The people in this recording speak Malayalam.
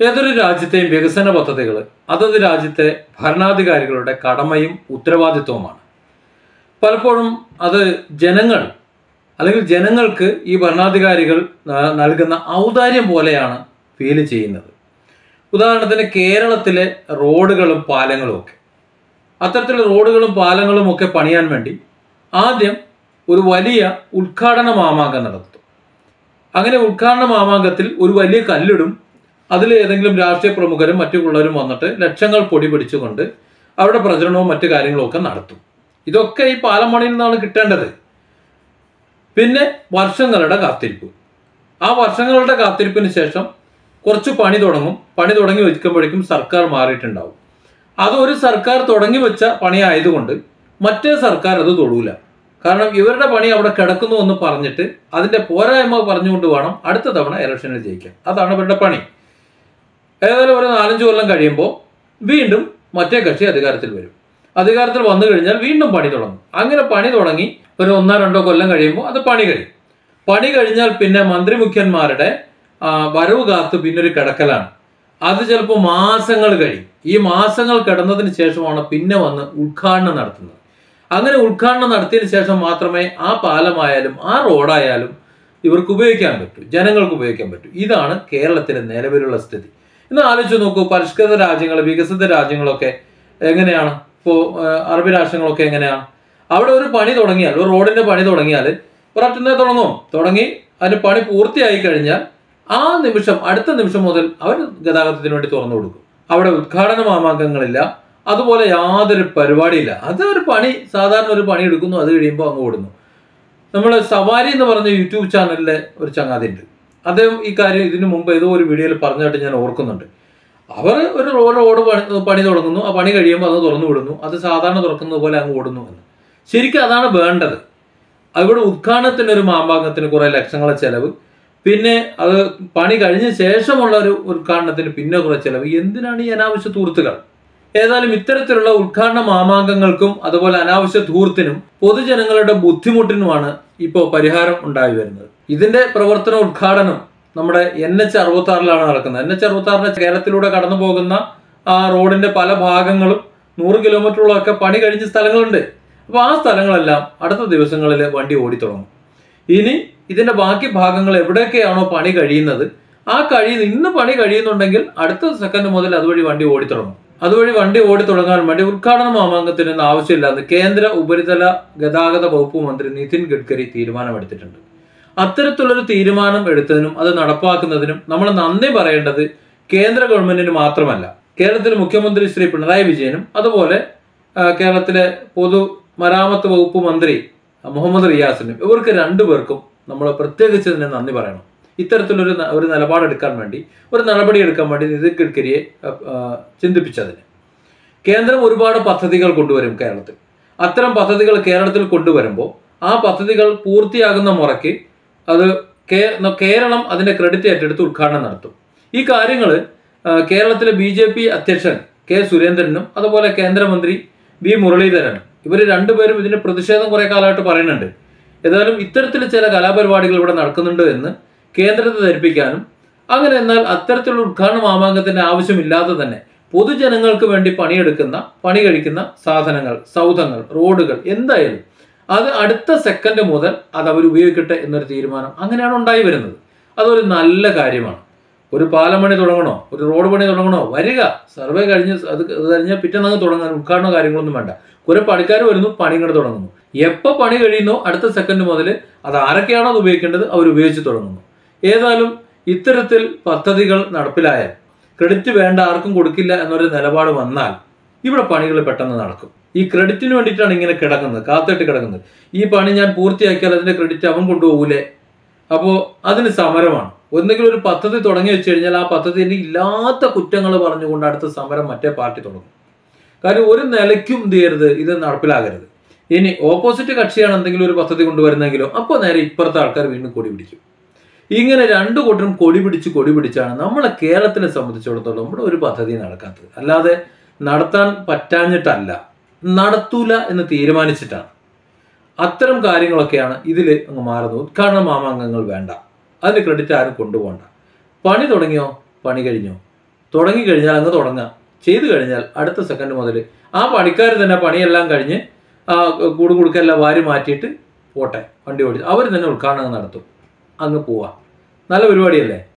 ഏതൊരു രാജ്യത്തെയും വികസന പദ്ധതികൾ അതത് രാജ്യത്തെ ഭരണാധികാരികളുടെ കടമയും ഉത്തരവാദിത്വവുമാണ് പലപ്പോഴും അത് ജനങ്ങൾ അല്ലെങ്കിൽ ജനങ്ങൾക്ക് ഈ ഭരണാധികാരികൾ ന- നൽകുന്ന ഔദാര്യം പോലെയാണ് ഫീൽ ചെയ്യുന്നത് ഉദാഹരണത്തിന് കേരളത്തിലെ റോഡുകളും പാലങ്ങളും ഒക്കെ അത്തരത്തിലുള്ള റോഡുകളും പാലങ്ങളും ഒക്കെ പണിയാൻ വേണ്ടി ആദ്യം ഒരു വലിയ ഉദ്ഘാടന മാമാങ്കം നടത്തും അങ്ങനെ ഉദ്ഘാടന മാമാങ്കത്തിൽ ഒരു വലിയ കല്ലിടും അതിൽ ഏതെങ്കിലും രാഷ്ട്രീയ പ്രമുഖരും മറ്റുള്ളവരും വന്നിട്ട് ലക്ഷങ്ങൾ പൊടി പിടിച്ചുകൊണ്ട് അവിടെ പ്രചരണവും മറ്റു കാര്യങ്ങളും ഒക്കെ നടത്തും ഇതൊക്കെ ഈ പാലം പണിയിൽ നിന്നാണ് കിട്ടേണ്ടത് പിന്നെ വർഷങ്ങളുടെ കാത്തിരിപ്പ് ആ വർഷങ്ങളുടെ കാത്തിരിപ്പിന് ശേഷം കുറച്ച് പണി തുടങ്ങും പണി തുടങ്ങി വെക്കുമ്പോഴേക്കും സർക്കാർ മാറിയിട്ടുണ്ടാവും അത് ഒരു സർക്കാർ തുടങ്ങി വെച്ച പണി ആയതുകൊണ്ട് മറ്റേ സർക്കാർ അത് തൊടൂല കാരണം ഇവരുടെ പണി അവിടെ കിടക്കുന്നു എന്ന് പറഞ്ഞിട്ട് അതിന്റെ പോരായ്മ പറഞ്ഞുകൊണ്ട് വേണം അടുത്ത തവണ ഇലക്ഷനിൽ ജയിക്കാൻ അതാണ് ഇവരുടെ പണി ഏതായാലും ഒരു നാലഞ്ച് കൊല്ലം കഴിയുമ്പോൾ വീണ്ടും മറ്റേ കക്ഷി അധികാരത്തിൽ വരും അധികാരത്തിൽ വന്നു കഴിഞ്ഞാൽ വീണ്ടും പണി തുടങ്ങും അങ്ങനെ പണി തുടങ്ങി ഒരു ഒന്നോ രണ്ടോ കൊല്ലം കഴിയുമ്പോൾ അത് പണി കഴിയും പണി കഴിഞ്ഞാൽ പിന്നെ മന്ത്രിമുഖ്യന്മാരുടെ ആ, വരവ് കാത്ത് പിന്നെ ഒരു കിടക്കലാണ് അത് ചിലപ്പോൾ മാസങ്ങൾ കഴിയും ഈ മാസങ്ങൾ കിടന്നതിന് ശേഷമാണ് പിന്നെ വന്ന് ഉദ്ഘാടനം നടത്തുന്നത് അങ്ങനെ ഉദ്ഘാടനം നടത്തിയതിനു ശേഷം മാത്രമേ ആ പാലമായാലും ആ റോഡായാലും ഇവർക്ക് ഉപയോഗിക്കാൻ പറ്റൂ ജനങ്ങൾക്ക് ഉപയോഗിക്കാൻ പറ്റൂ ഇതാണ് കേരളത്തിലെ നിലവിലുള്ള സ്ഥിതി ഇന്ന് ആലോചിച്ച് നോക്കൂ പരിഷ്കൃത രാജ്യങ്ങൾ വികസിത രാജ്യങ്ങളൊക്കെ എങ്ങനെയാണ് ഇപ്പോൾ അറബി രാഷ്ട്രങ്ങളൊക്കെ എങ്ങനെയാണ് അവിടെ ഒരു പണി തുടങ്ങിയാൽ ഒരു റോഡിന്റെ പണി തുടങ്ങിയാൽ ഒരൊറ്റനെ തുടങ്ങും തുടങ്ങി അതിന് പണി പൂർത്തിയായി കഴിഞ്ഞാൽ ആ നിമിഷം അടുത്ത നിമിഷം മുതൽ അവർ ഗതാഗതത്തിന് വേണ്ടി തുറന്നു കൊടുക്കും അവിടെ ഉദ്ഘാടന മാമാങ്കങ്ങളില്ല അതുപോലെ യാതൊരു പരിപാടിയില്ല അതൊരു പണി സാധാരണ ഒരു പണി എടുക്കുന്നു അത് കഴിയുമ്പോൾ അങ്ങ് ഓടുന്നു നമ്മൾ സവാരി എന്ന് പറഞ്ഞ യൂട്യൂബ് ചാനലിലെ ഒരു ചങ്ങാതി ഉണ്ട് അദ്ദേഹം ഈ കാര്യം ഇതിനു മുമ്പ് ഏതോ ഒരു വീഡിയോയിൽ പറഞ്ഞായിട്ട് ഞാൻ ഓർക്കുന്നുണ്ട് അവർ ഒരു റോഡ് റോഡ് പണി പണി തുടങ്ങുന്നു ആ പണി കഴിയുമ്പോൾ അത് തുറന്നു വിടുന്നു അത് സാധാരണ തുറക്കുന്നത് പോലെ അങ്ങ് ഓടുന്നു എന്ന് ശരിക്കും അതാണ് വേണ്ടത് അവിടെ ഉദ്ഘാടനത്തിന് ഒരു മാമ്പാങ്കത്തിന് കുറെ ലക്ഷങ്ങളെ ചെലവ് പിന്നെ അത് പണി കഴിഞ്ഞ ശേഷമുള്ള ഒരു ഉദ്ഘാടനത്തിന് പിന്നെ കുറെ ചെലവ് എന്തിനാണ് ഈ അനാവശ്യ തൂർത്തുകൾ ഏതായാലും ഇത്തരത്തിലുള്ള ഉദ്ഘാടന മാമാങ്കങ്ങൾക്കും അതുപോലെ അനാവശ്യ ധൂർത്തിനും പൊതുജനങ്ങളുടെ ബുദ്ധിമുട്ടിനുമാണ് ഇപ്പോൾ പരിഹാരം ഉണ്ടായി വരുന്നത് ഇതിന്റെ പ്രവർത്തന ഉദ്ഘാടനം നമ്മുടെ എൻ എച്ച് അറുപത്തി ആറിലാണ് നടക്കുന്നത് എൻ എച്ച് അറുപത്തി ആറിന്റെ കേരളത്തിലൂടെ കടന്നു പോകുന്ന ആ റോഡിന്റെ പല ഭാഗങ്ങളും നൂറ് കിലോമീറ്ററോളമൊക്കെ പണി കഴിഞ്ഞ സ്ഥലങ്ങളുണ്ട് അപ്പൊ ആ സ്ഥലങ്ങളെല്ലാം അടുത്ത ദിവസങ്ങളിൽ വണ്ടി ഓടിത്തുടങ്ങും ഇനി ഇതിന്റെ ബാക്കി ഭാഗങ്ങൾ എവിടെയൊക്കെയാണോ പണി കഴിയുന്നത് ആ കഴിയുന്ന ഇന്ന് പണി കഴിയുന്നുണ്ടെങ്കിൽ അടുത്ത സെക്കൻഡ് മുതൽ അതുവഴി വണ്ടി ഓടിത്തുടങ്ങും അതുവഴി വണ്ടി ഓടി തുടങ്ങാൻ വേണ്ടി ഉദ്ഘാടന മാമാങ്കത്തിനൊന്നും ആവശ്യമില്ലാന്ന് കേന്ദ്ര ഉപരിതല ഗതാഗത വകുപ്പ് മന്ത്രി നിതിൻ ഗഡ്കരി തീരുമാനമെടുത്തിട്ടുണ്ട് അത്തരത്തിലൊരു തീരുമാനം എടുത്തതിനും അത് നടപ്പാക്കുന്നതിനും നമ്മൾ നന്ദി പറയേണ്ടത് കേന്ദ്ര ഗവൺമെന്റിന് മാത്രമല്ല കേരളത്തിലെ മുഖ്യമന്ത്രി ശ്രീ പിണറായി വിജയനും അതുപോലെ ആ, കേരളത്തിലെ പൊതു മരാമത്ത് വകുപ്പ് മന്ത്രി മുഹമ്മദ് റിയാസിനും ഇവർക്ക് രണ്ടുപേർക്കും നമ്മൾ പ്രത്യേകിച്ച് തന്നെ നന്ദി പറയണം ഇത്തരത്തിലൊരു ന- ഒരു നിലപാടെടുക്കാൻ വേണ്ടി ഒരു നടപടി എടുക്കാൻ വേണ്ടി നിതിൻ ഗഡ്കരിയെ ആ, ആ, ചിന്തിപ്പിച്ചതിന് കേന്ദ്രം ഒരുപാട് പദ്ധതികൾ കൊണ്ടുവരും കേരളത്തിൽ അത്തരം പദ്ധതികൾ കേരളത്തിൽ കൊണ്ടുവരുമ്പോൾ ആ പദ്ധതികൾ പൂർത്തിയാകുന്ന മുറയ്ക്ക് അത് കേ- ന- കേരളം അതിന്റെ ക്രെഡിറ്റ് ഏറ്റെടുത്ത് ഉദ്ഘാടനം നടത്തും ഈ കാര്യങ്ങൾ കേരളത്തിലെ ബി ജെ പി അധ്യക്ഷൻ കെ സുരേന്ദ്രനും അതുപോലെ കേന്ദ്രമന്ത്രി വി മുരളീധരനും ഇവർ രണ്ടുപേരും ഇതിന്റെ പ്രതിഷേധം കുറെ കാലമായിട്ട് പറയുന്നുണ്ട് ഏതായാലും ഇത്തരത്തിൽ ചില കലാപരിപാടികൾ ഇവിടെ നടക്കുന്നുണ്ട് എന്ന് കേന്ദ്രത്തെ ധരിപ്പിക്കാനും അങ്ങനെ എന്നാൽ അത്തരത്തിലുള്ള ഉദ്ഘാടന മാമാങ്കത്തിന്റെ ആവശ്യമില്ലാതെ തന്നെ പൊതുജനങ്ങൾക്ക് വേണ്ടി പണിയെടുക്കുന്ന പണി കഴിക്കുന്ന സാധനങ്ങൾ സൗധങ്ങൾ റോഡുകൾ എന്തായാലും അത് അടുത്ത സെക്കൻഡ് മുതൽ അത് അവർ ഉപയോഗിക്കട്ടെ എന്നൊരു തീരുമാനം അങ്ങനെയാണ് ഉണ്ടായി വരുന്നത് അതൊരു നല്ല കാര്യമാണ് ഒരു പാലം പണി തുടങ്ങണോ ഒരു റോഡ് പണി തുടങ്ങണോ വരിക സർവേ കഴിഞ്ഞ് അത് അത് കഴിഞ്ഞാൽ പിറ്റേന്നങ്ങ് തുടങ്ങാൻ ഉദ്ഘാടന കാര്യങ്ങളൊന്നും വേണ്ട കുറെ പണിക്കാർ വരുന്നു പണി ഇങ്ങോട്ട് തുടങ്ങുന്നു എപ്പോൾ പണി കഴിയുന്നോ അടുത്ത സെക്കൻഡ് മുതൽ അത് ആരൊക്കെയാണോ അത് ഉപയോഗിക്കേണ്ടത് അവർ ഉപയോഗിച്ച് തുടങ്ങുന്നു ഏതായാലും ഇത്തരത്തിൽ പദ്ധതികൾ നടപ്പിലായാൽ ക്രെഡിറ്റ് വേണ്ട ആർക്കും കൊടുക്കില്ല എന്നൊരു നിലപാട് വന്നാൽ ഇവിടെ പണികൾ പെട്ടെന്ന് നടക്കും ഈ ക്രെഡിറ്റിന് വേണ്ടിയിട്ടാണ് ഇങ്ങനെ കിടക്കുന്നത് കാത്തിട്ട് കിടക്കുന്നത് ഈ പണി ഞാൻ പൂർത്തിയാക്കിയാൽ അതിന്റെ ക്രെഡിറ്റ് അവൻ കൊണ്ടുപോകൂലേ അപ്പോൾ അതിന് സമരമാണ് എന്തെങ്കിലും ഒരു പദ്ധതി തുടങ്ങി വെച്ച് കഴിഞ്ഞാൽ ആ പദ്ധതിന്റെ ഇല്ലാത്ത കുറ്റങ്ങൾ പറഞ്ഞുകൊണ്ട് അടുത്ത സമരം മറ്റേ പാർട്ടി തുടങ്ങും കാര്യം ഒരു നിലയ്ക്കും എന്ത് ചെയ്യരുത് ഇത് നടപ്പിലാകരുത് ഇനി ഓപ്പോസിറ്റ് കക്ഷിയാണ് എന്തെങ്കിലും ഒരു പദ്ധതി കൊണ്ടുവരുന്നെങ്കിലോ അപ്പോൾ നേരെ ഇപ്പുറത്തെ ആൾക്കാർ വീണ്ടും കൊടി പിടിക്കും ഇങ്ങനെ രണ്ടു കൂട്ടരും കൊടി പിടിച്ച് കൊടി പിടിച്ചാണ് നമ്മളെ കേരളത്തിനെ സംബന്ധിച്ചിടത്തോളം ഇവിടെ ഒരു പദ്ധതി നടക്കാത്തത് അല്ലാതെ നടത്താൻ പറ്റാഞ്ഞിട്ടല്ല നടത്തൂല എന്ന് തീരുമാനിച്ചിട്ടാണ് അത്തരം കാര്യങ്ങളൊക്കെയാണ് ഇതിൽ അങ്ങ് മാറുന്നത് ഉദ്ഘാടന മാമാങ്കങ്ങൾ വേണ്ട അതിന് ക്രെഡിറ്റ് ആരും കൊണ്ടുപോകണ്ട പണി തുടങ്ങിയോ പണി കഴിഞ്ഞോ തുടങ്ങിക്കഴിഞ്ഞാൽ അങ്ങ് തുടങ്ങാം ചെയ്തു കഴിഞ്ഞാൽ അടുത്ത സെക്കൻഡ് മുതൽ ആ പണിക്കാർ തന്നെ പണിയെല്ലാം കഴിഞ്ഞ് ആ കൂടു കുടുക്കെല്ലാം വാരി മാറ്റിയിട്ട് പോട്ടെ വണ്ടി ഓടിച്ച് അവർ തന്നെ ഉദ്ഘാടനം നടത്തും അങ്ങ് പോവാം നല്ല പരിപാടിയല്ലേ